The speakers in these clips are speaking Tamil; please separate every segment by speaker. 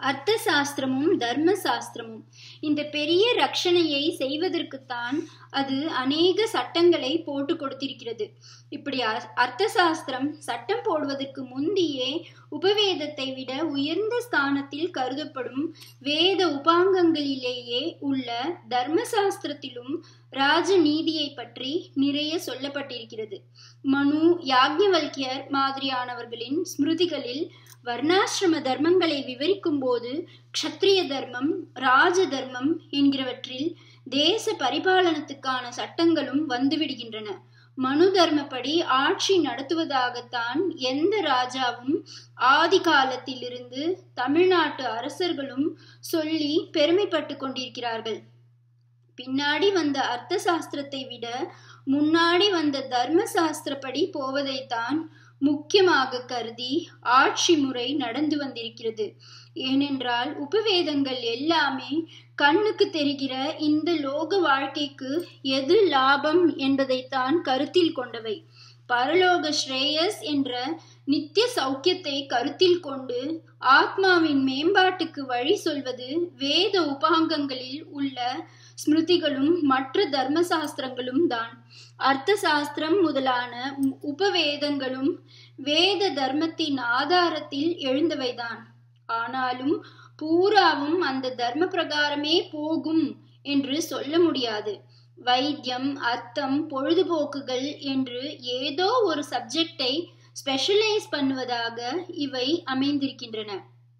Speaker 1: அர்த்த சாஸ்திரமும் தர்ம சாஸ்திரமும் இந்த பெரிய ரட்சணையை செய்வதற்குத்தான் அது அநேக சட்டங்களை போட்டு கொடுத்திருக்கிறது இப்படி அர்த்த சாஸ்திரம் சட்டம் போடுவதற்கு முந்தியே உபவேதத்தை விட உயர்ந்த ஸ்தானத்தில் கருதப்படும் வேத உபாங்கங்களிலேயே உள்ள தர்ம சாஸ்திரத்திலும் ராஜநீதியை பற்றி நிறைய சொல்லப்பட்டிருக்கிறது மனு யாக்ஞவல்கியர் மாதிரியானவர்களின் ஸ்மிருதிகளில் வர்ணாசிரம தர்மங்களை விவரிக்கும் போது க்ஷத்ரிய தர்மம் ராஜ தர்மம் என்கிறவற்றில் தேச பரிபாலனத்துக்கான சட்டங்களும் வந்துவிடுகின்றன மனு தர்மப்படி ஆட்சி நடத்துவதாகத்தான் எந்த ராஜாவும் ஆதி காலத்திலிருந்து தமிழ்நாட்டு அரசர்களும் சொல்லி பெருமைப்பட்டு கொண்டிருக்கிறார்கள் பின்னாடி வந்த அர்த்த சாஸ்திரத்தை விட முன்னாடி வந்த தர்ம சாஸ்திரப்படி போவதைத்தான் முக்கியமாக கருதி ஆட்சி முறை நடந்து வந்திருக்கிறது ஏனென்றால் உபவேதங்கள் எல்லாமே கண்ணுக்கு தெரிகிற இந்த லோக வாழ்க்கைக்கு எது லாபம் என்பதைத்தான் கருத்தில் கொண்டவை பரலோக ஸ்ரேயஸ் என்ற நித்திய சௌக்கியத்தை கருத்தில் கொண்டு ஆத்மாவின் மேம்பாட்டுக்கு வழி சொல்வது வேத உபாங்கங்களில் உள்ள ஸ்மிருதிகளும் மற்ற தர்ம சாஸ்திரங்களும் தான் அர்த்த சாஸ்திரம் முதலான உபவேதங்களும் வேத தர்மத்தின் ஆதாரத்தில் எழுந்தவைதான் ஆனாலும் பூராவும் அந்த தர்ம பிரகாரமே போகும் என்று சொல்ல முடியாது வைத்தியம் அர்த்தம் பொழுதுபோக்குகள் என்று ஏதோ ஒரு சப்ஜெக்டை ஸ்பெஷலைஸ் பண்ணுவதாக இவை அமைந்திருக்கின்றன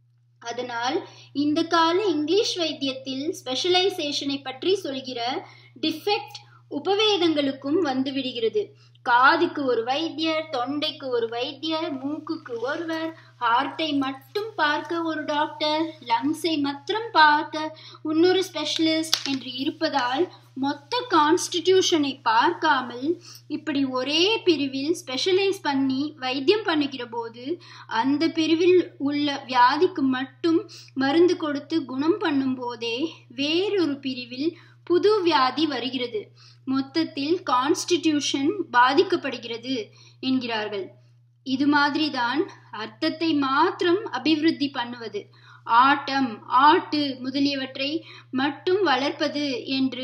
Speaker 1: அதனால் இந்த கால இங்கிலீஷ் வைத்தியத்தில் ஸ்பெஷலைசேஷனை பற்றி சொல்கிற டிஃபெக்ட் உபவேதங்களுக்கும் வந்து விடுகிறது காதுக்கு ஒரு வைத்தியர் தொண்டைக்கு ஒரு வைத்தியர் மூக்குக்கு ஒருவர் ஹார்ட்டை மட்டும் பார்க்க ஒரு டாக்டர் லங்ஸை மாத்திரம் பார்க்க இன்னொரு ஸ்பெஷலிஸ்ட் என்று இருப்பதால் மொத்த கான்ஸ்டிடியூஷனை பார்க்காமல் இப்படி ஒரே பிரிவில் ஸ்பெஷலைஸ் பண்ணி வைத்தியம் பண்ணுகிற போது அந்த பிரிவில் உள்ள வியாதிக்கு மட்டும் மருந்து கொடுத்து குணம் பண்ணும் போதே வேறொரு பிரிவில் புது வியாதி வருகிறது மொத்தத்தில் கான்ஸ்டிடியூஷன் பாதிக்கப்படுகிறது என்கிறார்கள் இது மாதிரிதான் அர்த்தத்தை மாத்திரம் அபிவிருத்தி பண்ணுவது ஆட்டம் ஆட்டு முதலியவற்றை மட்டும் வளர்ப்பது என்று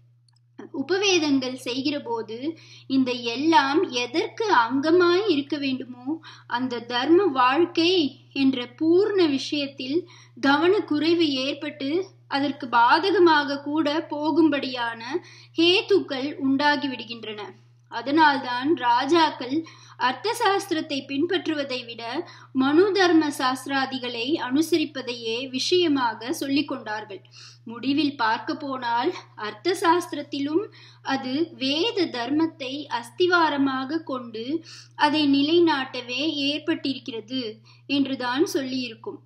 Speaker 1: உபவேதங்கள் செய்கிற போது இந்த எல்லாம் எதற்கு அங்கமாய் இருக்க வேண்டுமோ அந்த தர்ம வாழ்க்கை என்ற பூர்ண விஷயத்தில் கவனக்குறைவு ஏற்பட்டு அதற்கு பாதகமாக கூட போகும்படியான ஹேத்துக்கள் உண்டாகி விடுகின்றன அதனால்தான் ராஜாக்கள் அர்த்த சாஸ்திரத்தை பின்பற்றுவதை விட மனு தர்ம சாஸ்திராதிகளை அனுசரிப்பதையே விஷயமாக சொல்லிக் கொண்டார்கள் முடிவில் பார்க்க போனால் அர்த்த சாஸ்திரத்திலும் அது வேத தர்மத்தை அஸ்திவாரமாக கொண்டு அதை நிலைநாட்டவே ஏற்பட்டிருக்கிறது என்றுதான் சொல்லியிருக்கும்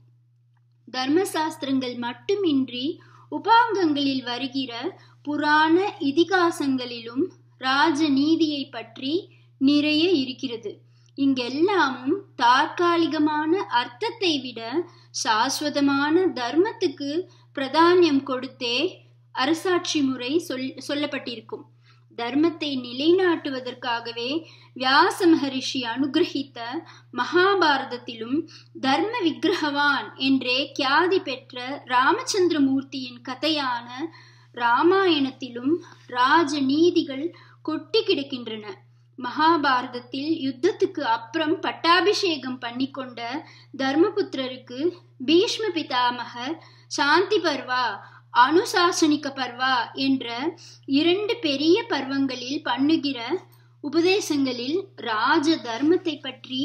Speaker 1: தர்ம சாஸ்திரங்கள் மட்டுமின்றி உபாங்கங்களில் வருகிற புராண இதிகாசங்களிலும் ராஜநீதியை பற்றி நிறைய இருக்கிறது இங்கெல்லாமும் தற்காலிகமான அர்த்தத்தை விட சாஸ்வதமான தர்மத்துக்கு பிரதானியம் கொடுத்தே அரசாட்சி முறை சொல் சொல்லப்பட்டிருக்கும் தர்மத்தை நிலைநாட்டுவதற்காகவே வியாச மகரிஷி அனுகிரகித்த மகாபாரதத்திலும் தர்ம விக்கிரகவான் என்றே கியாதி பெற்ற ராமச்சந்திரமூர்த்தியின் கதையான ராமாயணத்திலும் ராஜ நீதிகள் கொட்டி கிடக்கின்றன மகாபாரதத்தில் யுத்தத்துக்கு அப்புறம் பட்டாபிஷேகம் பண்ணிக்கொண்ட தர்மபுத்திரருக்கு பீஷ்ம பிதாமகர் சாந்தி பர்வா அனுசாசனிக்க பர்வா என்ற இரண்டு பெரிய பர்வங்களில் பண்ணுகிற உபதேசங்களில் ராஜ தர்மத்தை பற்றி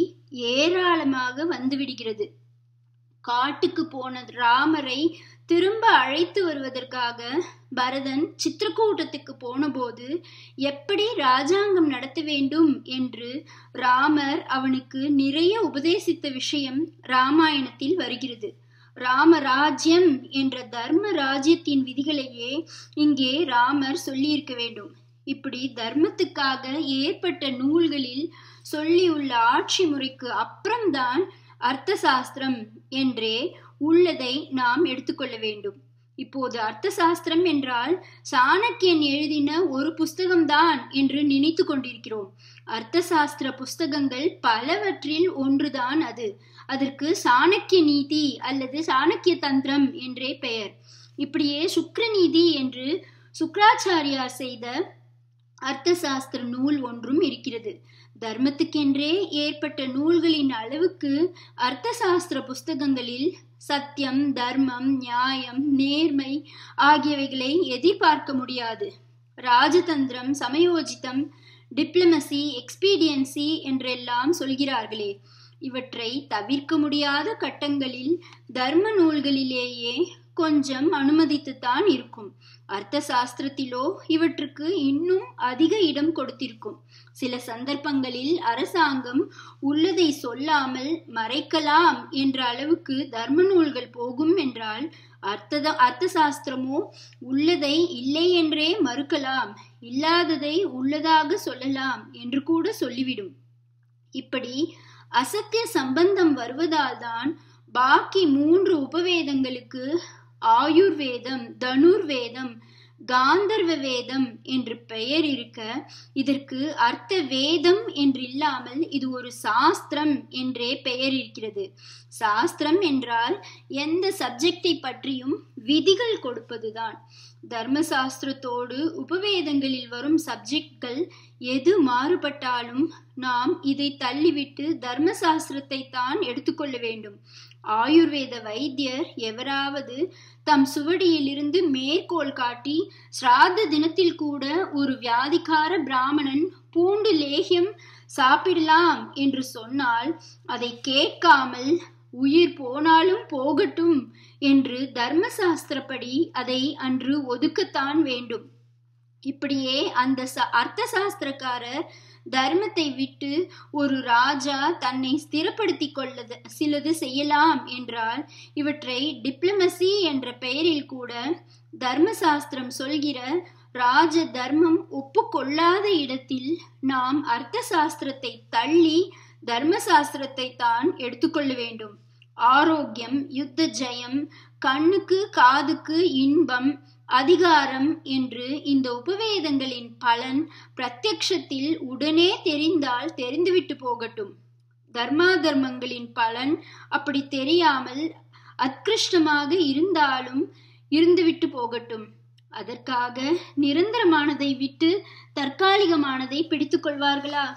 Speaker 1: ஏராளமாக வந்துவிடுகிறது காட்டுக்கு போன ராமரை திரும்ப அழைத்து வருவதற்காக பரதன் சித்திரக்கூட்டத்துக்கு போனபோது எப்படி ராஜாங்கம் நடத்த வேண்டும் என்று ராமர் அவனுக்கு நிறைய உபதேசித்த விஷயம் ராமாயணத்தில் வருகிறது ராமராஜ்யம் என்ற தர்ம ராஜ்யத்தின் விதிகளையே இங்கே ராமர் சொல்லியிருக்க வேண்டும் இப்படி தர்மத்துக்காக ஏற்பட்ட நூல்களில் சொல்லியுள்ள ஆட்சி முறைக்கு அப்புறம்தான் அர்த்த சாஸ்திரம் என்றே உள்ளதை நாம் எடுத்துக்கொள்ள வேண்டும் இப்போது அர்த்த சாஸ்திரம் என்றால் சாணக்கியன் எழுதின ஒரு புஸ்தகம்தான் என்று நினைத்து கொண்டிருக்கிறோம் அர்த்த சாஸ்திர புஸ்தகங்கள் பலவற்றில் ஒன்றுதான் அது அதற்கு சாணக்கிய நீதி அல்லது சாணக்கிய தந்திரம் என்றே பெயர் இப்படியே சுக்ரநீதி என்று சுக்ராச்சாரியார் செய்த அர்த்த சாஸ்திர நூல் ஒன்றும் இருக்கிறது தர்மத்துக்கென்றே ஏற்பட்ட நூல்களின் அளவுக்கு அர்த்த சாஸ்திர புஸ்தகங்களில் சத்தியம் தர்மம் நியாயம் நேர்மை ஆகியவைகளை எதிர்பார்க்க முடியாது ராஜதந்திரம் சமயோஜிதம் டிப்ளமசி எக்ஸ்பீடியன்சி என்றெல்லாம் சொல்கிறார்களே இவற்றை தவிர்க்க முடியாத கட்டங்களில் தர்ம நூல்களிலேயே கொஞ்சம் அனுமதித்துத்தான் இருக்கும் அர்த்த சாஸ்திரத்திலோ இவற்றுக்கு இன்னும் அதிக இடம் கொடுத்திருக்கும் சில சந்தர்ப்பங்களில் அரசாங்கம் உள்ளதை சொல்லாமல் மறைக்கலாம் என்ற அளவுக்கு தர்ம நூல்கள் போகும் என்றால் அர்த்த அர்த்த சாஸ்திரமோ உள்ளதை இல்லை என்றே மறுக்கலாம் இல்லாததை உள்ளதாக சொல்லலாம் என்று கூட சொல்லிவிடும் இப்படி அசத்திய சம்பந்தம் வருவதால் தான் பாக்கி மூன்று உபவேதங்களுக்கு ஆயுர்வேதம் தனுர்வேதம் காந்தர்வ வேதம் என்று பெயர் இருக்க இதற்கு அர்த்த வேதம் என்று இல்லாமல் இது ஒரு சாஸ்திரம் என்றே பெயர் இருக்கிறது சாஸ்திரம் என்றால் எந்த சப்ஜெக்டை பற்றியும் விதிகள் கொடுப்பதுதான் தர்ம சாஸ்திரத்தோடு உபவேதங்களில் வரும் சப்ஜெக்ட்கள் எது மாறுபட்டாலும் நாம் இதை தள்ளிவிட்டு தர்ம சாஸ்திரத்தை தான் எடுத்துக்கொள்ள வேண்டும் ஆயுர்வேத வைத்தியர் எவராவது தம் சுவடியிலிருந்து மேற்கோள் காட்டி சிராத தினத்தில் கூட ஒரு வியாதிக்கார பிராமணன் பூண்டு லேகியம் சாப்பிடலாம் என்று சொன்னால் அதை கேட்காமல் உயிர் போனாலும் போகட்டும் என்று தர்மசாஸ்திரப்படி அதை அன்று ஒதுக்கத்தான் வேண்டும் இப்படியே அந்த அர்த்த சாஸ்திரக்காரர் தர்மத்தை விட்டு ஒரு ராஜா தன்னை ஸ்திரப்படுத்தி கொள்ளது சிலது செய்யலாம் என்றால் இவற்றை டிப்ளமசி என்ற பெயரில் கூட தர்மசாஸ்திரம் சொல்கிற ராஜ தர்மம் ஒப்புக்கொள்ளாத இடத்தில் நாம் அர்த்த சாஸ்திரத்தை தள்ளி தர்மசாஸ்திரத்தை தான் எடுத்துக்கொள்ள வேண்டும் ஆரோக்கியம் யுத்த ஜெயம் கண்ணுக்கு காதுக்கு இன்பம் அதிகாரம் என்று இந்த உபவேதங்களின் பலன் பிரத்யக்ஷத்தில் உடனே தெரிந்தால் தெரிந்துவிட்டு போகட்டும் தர்மா தர்மங்களின் பலன் அப்படி தெரியாமல் அத்கிருஷ்டமாக இருந்தாலும் இருந்துவிட்டு போகட்டும் அதற்காக நிரந்தரமானதை விட்டு தற்காலிகமானதை பிடித்துக் கொள்வார்களா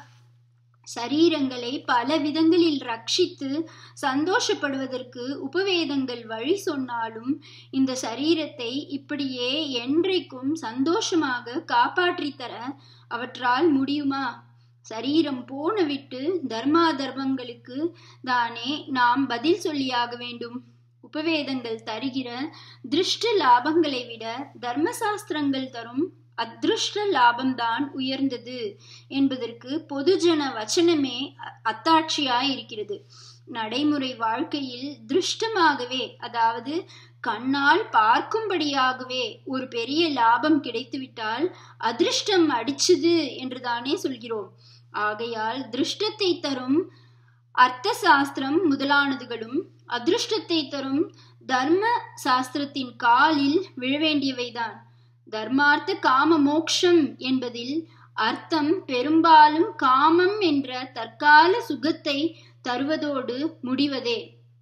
Speaker 1: சரீரங்களை பல விதங்களில் ரட்சித்து சந்தோஷப்படுவதற்கு உபவேதங்கள் வழி சொன்னாலும் இந்த சரீரத்தை இப்படியே என்றைக்கும் சந்தோஷமாக காப்பாற்றி தர அவற்றால் முடியுமா சரீரம் போன விட்டு தர்மா தர்மங்களுக்கு தானே நாம் பதில் சொல்லியாக வேண்டும் உபவேதங்கள் தருகிற திருஷ்ட லாபங்களை விட தர்மசாஸ்திரங்கள் தரும் அதிருஷ்ட லாபம்தான் உயர்ந்தது என்பதற்கு பொதுஜன வச்சனமே அத்தாட்சியாய் இருக்கிறது நடைமுறை வாழ்க்கையில் திருஷ்டமாகவே அதாவது கண்ணால் பார்க்கும்படியாகவே ஒரு பெரிய லாபம் கிடைத்துவிட்டால் அதிர்ஷ்டம் அடிச்சுது என்று தானே சொல்கிறோம் ஆகையால் திருஷ்டத்தை தரும் அர்த்த சாஸ்திரம் முதலானதுகளும் அதிருஷ்டத்தை தரும் தர்ம சாஸ்திரத்தின் காலில் விழவேண்டியவைதான் தர்மார்த்த காம மோக்ஷம் என்பதில் அர்த்தம் பெரும்பாலும் காமம் என்ற தற்கால சுகத்தை தருவதோடு முடிவதே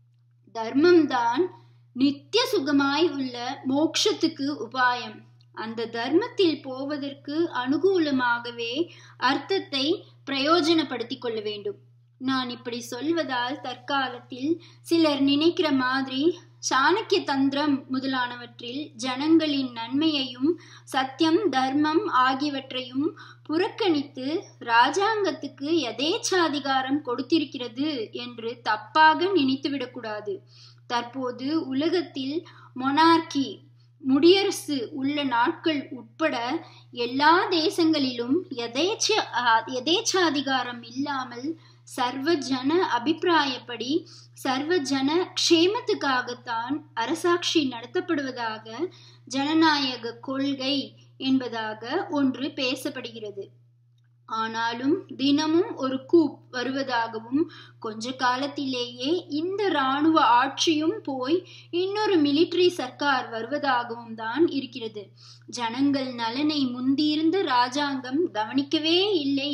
Speaker 1: தர்மம்தான் நித்திய சுகமாய் உள்ள மோக்ஷத்துக்கு உபாயம் அந்த தர்மத்தில் போவதற்கு அனுகூலமாகவே அர்த்தத்தை பிரயோஜனப்படுத்திக் கொள்ள வேண்டும் நான் இப்படி சொல்வதால் தற்காலத்தில் சிலர் நினைக்கிற மாதிரி சாணக்கிய தந்திரம் முதலானவற்றில் ஜனங்களின் நன்மையையும் சத்தியம் தர்மம் ஆகியவற்றையும் புறக்கணித்து ராஜாங்கத்துக்கு எதேச்சாதிகாரம் கொடுத்திருக்கிறது என்று தப்பாக நினைத்துவிடக்கூடாது தற்போது உலகத்தில் மொனார்கி முடியரசு உள்ள நாட்கள் உட்பட எல்லா தேசங்களிலும் எதேச்ச எதேச்சாதிகாரம் இல்லாமல் சர்வ ஜன அபிப்பிராயப்படி சர்வ ஜன க்ஷேமத்துக்காகத்தான் அரசாட்சி நடத்தப்படுவதாக ஜனநாயக கொள்கை என்பதாக ஒன்று பேசப்படுகிறது ஆனாலும் தினமும் ஒரு கூப் வருவதாகவும் கொஞ்ச காலத்திலேயே இந்த இராணுவ ஆட்சியும் போய் இன்னொரு மிலிட்டரி சர்க்கார் வருவதாகவும் தான் இருக்கிறது ஜனங்கள் நலனை முந்தியிருந்த ராஜாங்கம் கவனிக்கவே இல்லை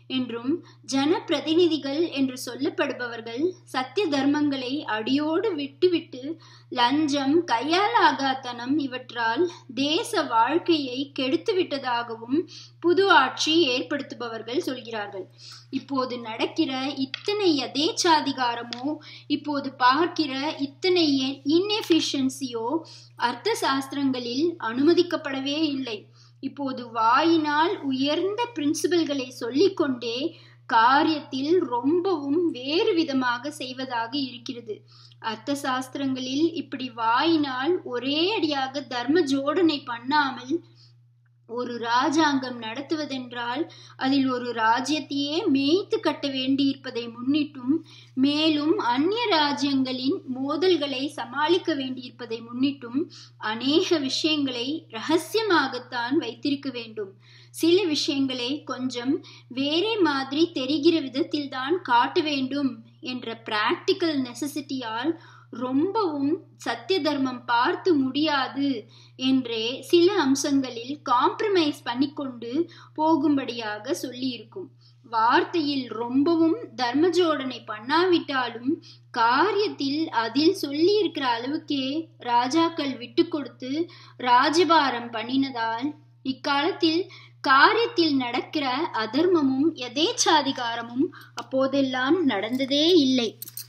Speaker 1: என்றும் ஜன பிரதிநிதிகள் என்று சொல்லப்படுபவர்கள் சத்திய தர்மங்களை அடியோடு விட்டுவிட்டு லஞ்சம் கையாலாகாத்தனம் இவற்றால் தேச வாழ்க்கையை கெடுத்து விட்டதாகவும் புது ஆட்சி ஏற்படுத்துபவர்கள் சொல்கிறார்கள் இப்போது நடக்கிற இத்தனை யதேச்சாதிகாரமோ இப்போது பார்க்கிற இத்தனை இன்எஃபிஷியன்சியோ அர்த்த சாஸ்திரங்களில் அனுமதிக்கப்படவே இல்லை இப்போது வாயினால் உயர்ந்த பிரின்சிபல்களை சொல்லிக்கொண்டே காரியத்தில் ரொம்பவும் வேறு விதமாக செய்வதாக இருக்கிறது அர்த்த சாஸ்திரங்களில் இப்படி வாயினால் ஒரே அடியாக தர்ம ஜோடனை பண்ணாமல் ஒரு ராஜாங்கம் நடத்துவதென்றால் அதில் ஒரு ராஜ்யத்தையே மேய்த்து கட்ட வேண்டியிருப்பதை முன்னிட்டும் மேலும் அந்நிய ராஜ்யங்களின் மோதல்களை சமாளிக்க வேண்டியிருப்பதை முன்னிட்டும் அநேக விஷயங்களை ரகசியமாகத்தான் வைத்திருக்க வேண்டும் சில விஷயங்களை கொஞ்சம் வேறே மாதிரி தெரிகிற விதத்தில் தான் காட்ட வேண்டும் என்ற பிராக்டிக்கல் நெசசிட்டியால் ரொம்பவும் சத்திய தர்மம் பார்த்து முடியாது என்றே சில அம்சங்களில் காம்ப்ரமைஸ் பண்ணிக்கொண்டு போகும்படியாக சொல்லியிருக்கும் வார்த்தையில் ரொம்பவும் தர்மஜோடனை பண்ணாவிட்டாலும் காரியத்தில் அதில் சொல்லி இருக்கிற அளவுக்கே ராஜாக்கள் விட்டு கொடுத்து ராஜபாரம் பண்ணினதால் இக்காலத்தில் காரியத்தில் நடக்கிற அதர்மமும் எதேச்சாதிகாரமும் அப்போதெல்லாம் நடந்ததே இல்லை